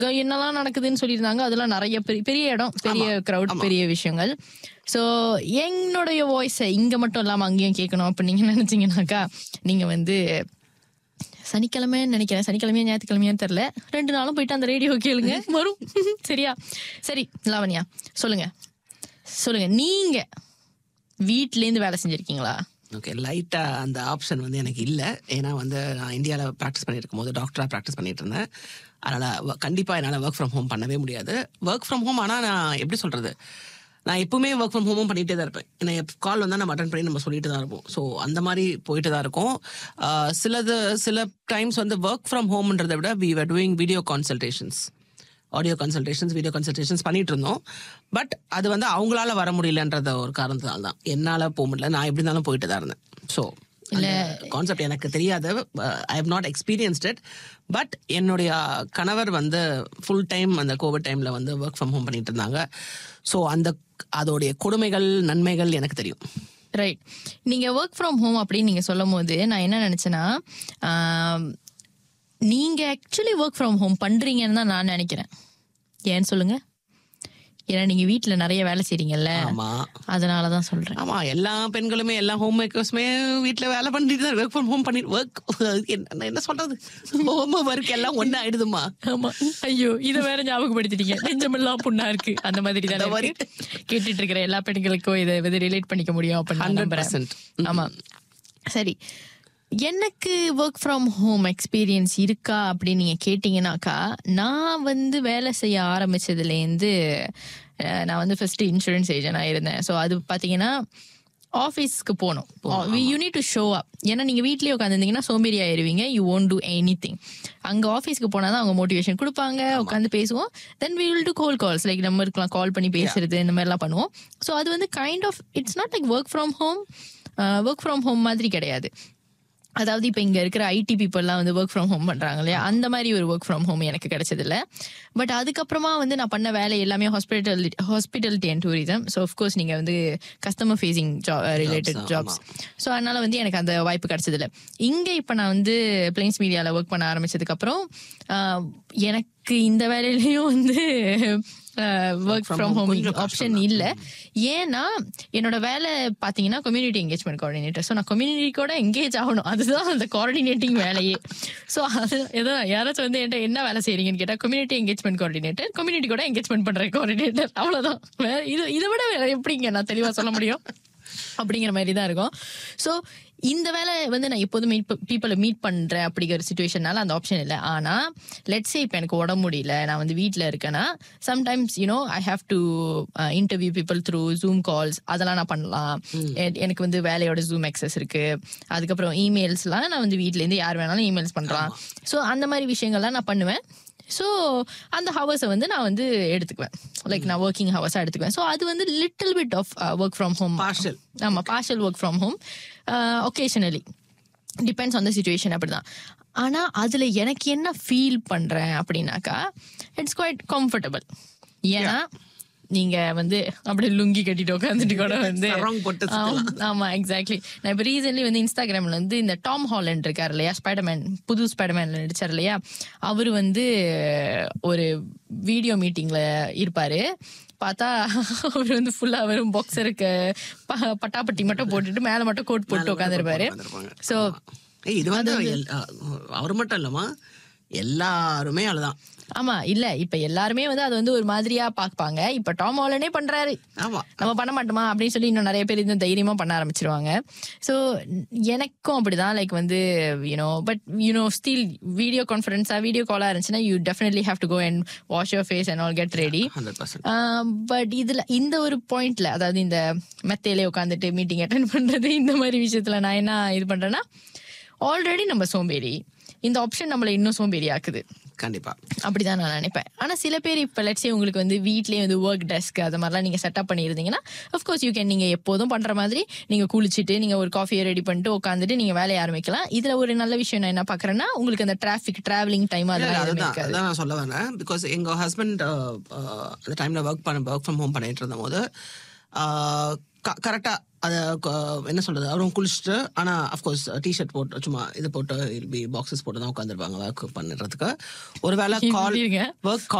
க- என்னெல்லாம் நடக்குதுன்னு சொல்லியிருந்தாங்க அதெல்லாம் நிறைய பெரிய பெரிய இடம் பெரிய க்ரௌட் பெரிய விஷயங்கள் ஸோ என்னுடைய வாய்ஸை இங்க மட்டும் இல்லாம அங்கேயும் கேட்கணும் அப்படின்னு நீங்க நினைச்சீங்கன்னாக்கா நீங்க வந்து சனிக்கிழமை நினைக்கிறேன் சனிக்கிழமையா ஞாயிற்றுக்கிழமையான்னு தெரியல ரெண்டு நாளும் போயிட்டு அந்த ரேடியோ கேளுங்க வரும் சரியா சரி லாவண்யா சொல்லுங்க சொல்லுங்க நீங்க வீட்ல இருந்து வேலை செஞ்சிருக்கீங்களா ஓகே லைட்டா அந்த ஆப்ஷன் வந்து எனக்கு இல்லை ஏன்னா வந்து நான் இந்தியாவில் ப்ராக்டிஸ் பண்ணிட்டு இருக்கும்போது டாக்டராக ப்ராக்டிஸ் பண்ணிட்டு இருந்தேன் அதனால் கண்டிப்பாக என்னால் ஒர்க் ஃப்ரம் ஹோம் பண்ணவே முடியாது ஒர்க் ஃப்ரம் ஹோம் ஆனால் நான் எப்படி சொல்கிறது நான் எப்பவுமே ஒர்க் ஃப்ரம் ஹோமும் பண்ணிகிட்டே தான் இருப்பேன் ஏன்னா கால் வந்தால் நம்ம அட்டன் பண்ணி நம்ம சொல்லிட்டு தான் இருப்போம் ஸோ அந்த மாதிரி போயிட்டு தான் இருக்கும் ஆஹ் சிலது சில டைம்ஸ் வந்து ஒர்க் ஃப்ரம் ஹோம்ன்றதை விட we were doing video consultations audio consultations video consultations பண்ணிட்டு இருந்தோம் பட் அது வந்து அவங்களால வர முடியலன்றத ஒரு காரணத்தினால தான் என்னால போக முடியல நான் எப்படி இருந்தாலும் போயிட்டு தான் இருந்தேன் ஸோ கான்செப்ட் எனக்கு தெரியாது I have not experienced it but என்னுடைய கணவர் வந்து ஃபுல் டைம் அந்த கோவிட் டைம்ல வந்து ஒர்க் ஃப்ரம் ஹோம் பண்ணிட்டு இருந்தாங்க ஸோ அந்த அதோடைய கொடுமைகள் நன்மைகள் எனக்கு தெரியும் ரைட் நீங்க ஒர்க் ஃப்ரம் ஹோம் அப்படின்னு நீங்க சொல்லும் போது நான் என்ன நினைச்சேன்னா ஆம், நீங்க ஆக்சுவலி ஒர்க் ஃப்ரம் ஹோம் பண்றீங்கன்னு தான் நான் நினைக்கிறேன் ஏன்னு சொல்லுங்க ஏன்னா நீங்க வீட்ல நிறைய வேலை செய்றீங்கல்ல ஆமா அதனால தான் சொல்றேன் ஆமா எல்லா பெண்களுமே எல்லா ஹோம் மேக்கர்ஸுமே வீட்ல வேலை பண்ணிட்டு தான் ஒர்க் ஃப்ரம் ஹோம் பண்ணி ஒர்க் என்ன என்ன சொல்றது ஹோம் ஒர்க் எல்லாம் ஒண்ணு ஆயிடுதுமா ஆமா ஐயோ இத வேற ஞாபகப்படுத்திட்டீங்க நெஞ்சமெல்லாம் புண்ணா இருக்கு அந்த மாதிரி அந்த தான் மாதிரி. கேட்டுட்டு இருக்கிற எல்லா பெண்களுக்கும் இதை வந்து ரிலேட் பண்ணிக்க முடியும் அப்படின்னு நான் நம்புறேன் 100%. ஆமா சரி எனக்கு ஒர்க் ஃப்ரம் ஹோம் எக்ஸ்பீரியன்ஸ் இருக்கா அப்படின்னு நீங்க கேட்டீங்கன்னாக்கா நான் வந்து வேலை செய்ய ஆரம்பிச்சதுலேருந்து அஹ், நான் வந்து ஃபர்ஸ்ட் இன்சூரன்ஸ் ஏஜென்டாக இருந்தேன் ஸோ அது பார்த்தீங்கன்னா ஆஃபீஸ்க்கு போகணும் you need to show up ஏன்னா நீங்கள் வீட்லயே உட்காந்துருந்தீங்கன்னா சோம்பேறி ஆயிருவீங்க you won't do anything அங்கே ஆஃபீஸ்க்கு போனால் தான் அவங்க மோட்டிவேஷன் கொடுப்பாங்க உட்காந்து பேசுவோம் then we will do goal calls like நம்ம இருக்கலாம் கால் பண்ணி பேசுறது இந்த மாதிரிலாம் பண்ணுவோம் ஸோ அது வந்து kind of it's not like work from home work from home மாதிரி கிடையாது அதாவது இப்போ இங்க இருக்கிற ஐடி பீப்புளெலாம் வந்து ஒர்க் ஃப்ரம் ஹோம் பண்றாங்க இல்லையா அந்த மாதிரி ஒரு ஒர்க் ஃப்ரம் ஹோம் எனக்கு கிடைச்சது இல்ல பட் அதுக்கப்புறமா வந்து நான் பண்ண வேலை எல்லாமே hospital hospitality and tourism so course நீங்க வந்து customer facing job related jobs so அதனால வந்து எனக்கு அந்த வாய்ப்பு கிடைச்சது இல்ல இங்க இப்போ நான் வந்து பிளைன்ஸ் மீடியாவில் ஒர்க் பண்ண ஆரம்பிச்சதுக்கு அப்புறம் ஆஹ், எனக்கு இந்த வேலையிலயும் வந்து ஒர்க் ஃப்ரம் ஹோம் ஆப்ஷன் இல்ல ஏன்னா என்னோட வேலை பாத்தீங்கன்னா கம்யூனிட்டி என்கேஜ்மெண்ட் கோஆர்டினேட்டர் ஸோ நான் கம்யூனிட்டி கூட என்கேஜ் ஆகணும் அதுதான் அந்த கோஆர்டினேட்டிங் வேலையே ஸோ அது ஏதோ யாராச்சும் வந்து என்கிட்ட என்ன வேலை செய்றீங்கன்னு கேட்டா கம்யூனிட்டி என்கேஜ்மெண்ட் கோஆர்டினேட்டர் கம்யூனிட்டி கூட என்கேஜ்மெண்ட் பண்ற கோஆர்டினேட்டர் அவ்வளவுதான் வேற இது இதை விட வேற எப்படிங்க நான் தெளிவா சொல்ல முடியும் அப்படிங்கிற மாதிரி தான் இருக்கும் ஸோ இந்த வேலை வந்து நான் எப்போதும் மீட் பீப்புளை மீட் பண்றேன் அப்படிங்கிற சுச்சுவேஷனால அந்த ஆப்ஷன் இல்லை ஆனா லெட்ஸே இப்போ எனக்கு உடம்பு முடியல நான் வந்து வீட்டில் இருக்கேன்னா sometimes you know I have to interview people through Zoom calls அதெல்லாம் நான் பண்ணலாம் எ- எனக்கு வந்து வேலையோட ஜூம் எக்ஸஸ் இருக்கு அதுக்கப்புறம் இமெயில்ஸ்லாம் நான் வந்து வீட்ல இருந்து யார் வேணாலும் இமெயில்ஸ் பண்றான் ஸோ அந்த மாதிரி விஷயங்கள்லாம் நான் பண்ணுவேன் ஸோ அந்த ஹவர்ஸை வந்து நான் வந்து எடுத்துக்குவேன் லைக் நான் ஒர்க்கிங் ஹவர்ஸாக எடுத்துக்குவேன் ஸோ அது வந்து little bit of work from home Partial. ஆமா partial work from home occasionally depends on the situation அப்படிதான் ஆனா அதுல எனக்கு என்ன ஃபீல் பண்றேன் அப்படின்னாக்கா இட்ஸ் குவைட் கம்ஃபர்டபுள் ஏன்னா நீங்க வந்து அப்படியே லுங்கி கட்டிட்டு உட்காந்துட்டு கூட வந்து sarong போட்டு ஆம், ஆமா எக்ஸாக்ட்லி நான் இப்போ ரீசென்ட்லி வந்து இன்ஸ்டாகிராம்ல வந்து இந்த டாம் ஹாலண்ட் இருக்காரு இல்லையா ஸ்பைடர்மேன் புது ஸ்பைடர்மேன்ல நடிச்சார் இல்லையா அவர் வந்து ஒரு வீடியோ மீட்டிங்ல இருப்பாரு பார்த்தா அவர் வந்து ஃபுல்லா வெறும் பாக்ஸருக்கு பட்டாப்பட்டி மட்டும் போட்டுட்டு மேல மட்டும் கோட் போட்டு உட்காந்துருப்பாரு ஸோ ஏய், இது வந்து எல்- அ, அவர் மட்டும் இல்லம்மா எல்லாருமே அதுதான் ஆமா இல்ல இப்ப எல்லாருமே வந்து அது வந்து ஒரு மாதிரியா பாப்பாங்க இப்ப டாம் ஹாலண்டே பண்றாரு ஆமா நம்ம பண்ண மாட்டோமா அப்படின்னு சொல்லி இன்னும் நிறைய பேர் இன்னும் தைரியமா பண்ண ஆரம்பிச்சிருவாங்க ஸோ எனக்கும் அப்படிதான் லைக் வந்து you know but you know still video கான்ஃபரன்ஸா வீடியோ காலா இருந்துச்சுன்னா you definitely have to go and wash your face and all get ready hundred percent but இதுல இந்த ஒரு பாயிண்ட்ல அதாவது இந்த மெத்தையிலே உட்காந்துட்டு மீட்டிங் அட்டன் பண்றது இந்த மாதிரி விஷயத்துல நான் என்ன இது பண்றேன்னா ஆல்ரெடி நம்ம சோம்பேறி இந்த ஆப்ஷன் நம்மளை இன்னும் சோம்பேறி ஆக்குது கண்டிப்பா அப்படிதான் நான் நினைப்பேன் ஆனா சில பேர் இப்ப லட்சே உங்களுக்கு வந்து வீட்லயே வந்து ஒர்க் டெஸ்க் அது மாதிரிலாம் நீங்க செட்டப் பண்ணியிருந்தீங்கன்னா அஃப்கோர்ஸ் யூ கேன் நீங்க எப்போதும் பண்ற மாதிரி நீங்க குளிச்சுட்டு நீங்க ஒரு காஃபியை ரெடி பண்ணிட்டு உட்காந்துட்டு நீங்க வேலையை ஆரம்பிக்கலாம் இதுல ஒரு நல்ல விஷயம் நான் என்ன பாக்குறேன்னா உங்களுக்கு அந்த டிராபிக் டிராவலிங் டைம் அதெல்லாம் எதுவுமே அதுதான் இருக்காது அதான் நான் சொல்ல வரேன் பிகாஸ் எங்க ஹஸ்பண்ட் அந்த டைம்ல ஒர்க் பண்ண ஒர்க் ஃப்ரம் ஹோம் பண்ணிட்டு இருந்த போது கரெக்டா அதை என்ன சொல்றது அவரும் குளிச்சுட்டு ஆனா அஃப்கோர்ஸ் டிஷர்ட் போட்டு சும்மா இது போட்டு பி பாக்ஸஸ் போட்டு தான் உட்காந்துருப்பாங்க ஒர்க் பண்ணுறதுக்கு ஒருவேளை கால் இருங்க. ஒர்க்